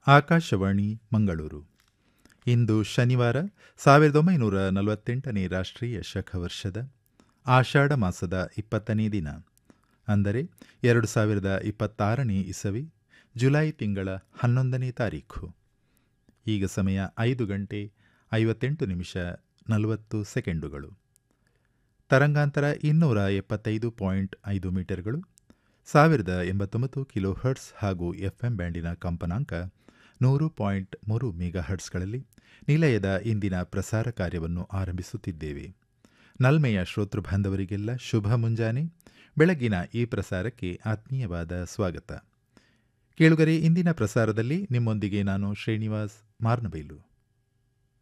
ಆಕಾಶವಾಣಿ ಮಂಗಳೂರು ಇಂದು ಶನಿವಾರ ಸಾವಿರದ ಒಂಬೈನೂರ ನಲವತ್ತೆಂಟನೇ ರಾಷ್ಟ್ರೀಯ ಶಕವರ್ಷದ ಆಷಾಢ ಮಾಸದ ಇಪ್ಪತ್ತನೇ ದಿನ ಅಂದರೆ ಎರಡು ಸಾವಿರದ ಇಪ್ಪತ್ತಾರನೇ ಇಸವಿ ಜುಲೈ ತಿಂಗಳ ಹನ್ನೊಂದನೇ ತಾರೀಖು ಈಗ ಸಮಯ ಐದು ಗಂಟೆ ಐವತ್ತೆಂಟು ನಿಮಿಷ ನಲವತ್ತು ಸೆಕೆಂಡುಗಳು ತರಂಗಾಂತರ ಇನ್ನೂರ ಎಪ್ಪತ್ತೈದು ಪಾಯಿಂಟ್ ಐದು ಮೀಟರ್ಗಳು ಸಾವಿರದ ಎಂಬತ್ತೊಂಬತ್ತು ಕಿಲೋ ಹರ್ಟ್ಸ್ ಹಾಗೂ ಎಫ್ಎಂ ಬ್ಯಾಂಡಿನ ಕಂಪನಾಂಕ ನೂರು ಪಾಯಿಂಟ್ ಮೂರು ಮೆಗಾ ಹರ್ಟ್ಸ್ಗಳಲ್ಲಿ ನಿಲಯದ ಇಂದಿನ ಪ್ರಸಾರ ಕಾರ್ಯವನ್ನು ಆರಂಭಿಸುತ್ತಿದ್ದೇವೆ ನಲ್ಮೆಯ ಶ್ರೋತೃ ಬಾಂಧವರಿಗೆಲ್ಲ ಶುಭ ಮುಂಜಾನೆ ಬೆಳಗಿನ ಈ ಪ್ರಸಾರಕ್ಕೆ ಆತ್ಮೀಯವಾದ ಸ್ವಾಗತ ಕೇಳುಗರೆ ಇಂದಿನ ಪ್ರಸಾರದಲ್ಲಿ ನಿಮ್ಮೊಂದಿಗೆ ನಾನು ಶ್ರೀನಿವಾಸ್ ಮಾರ್ನಬೈಲು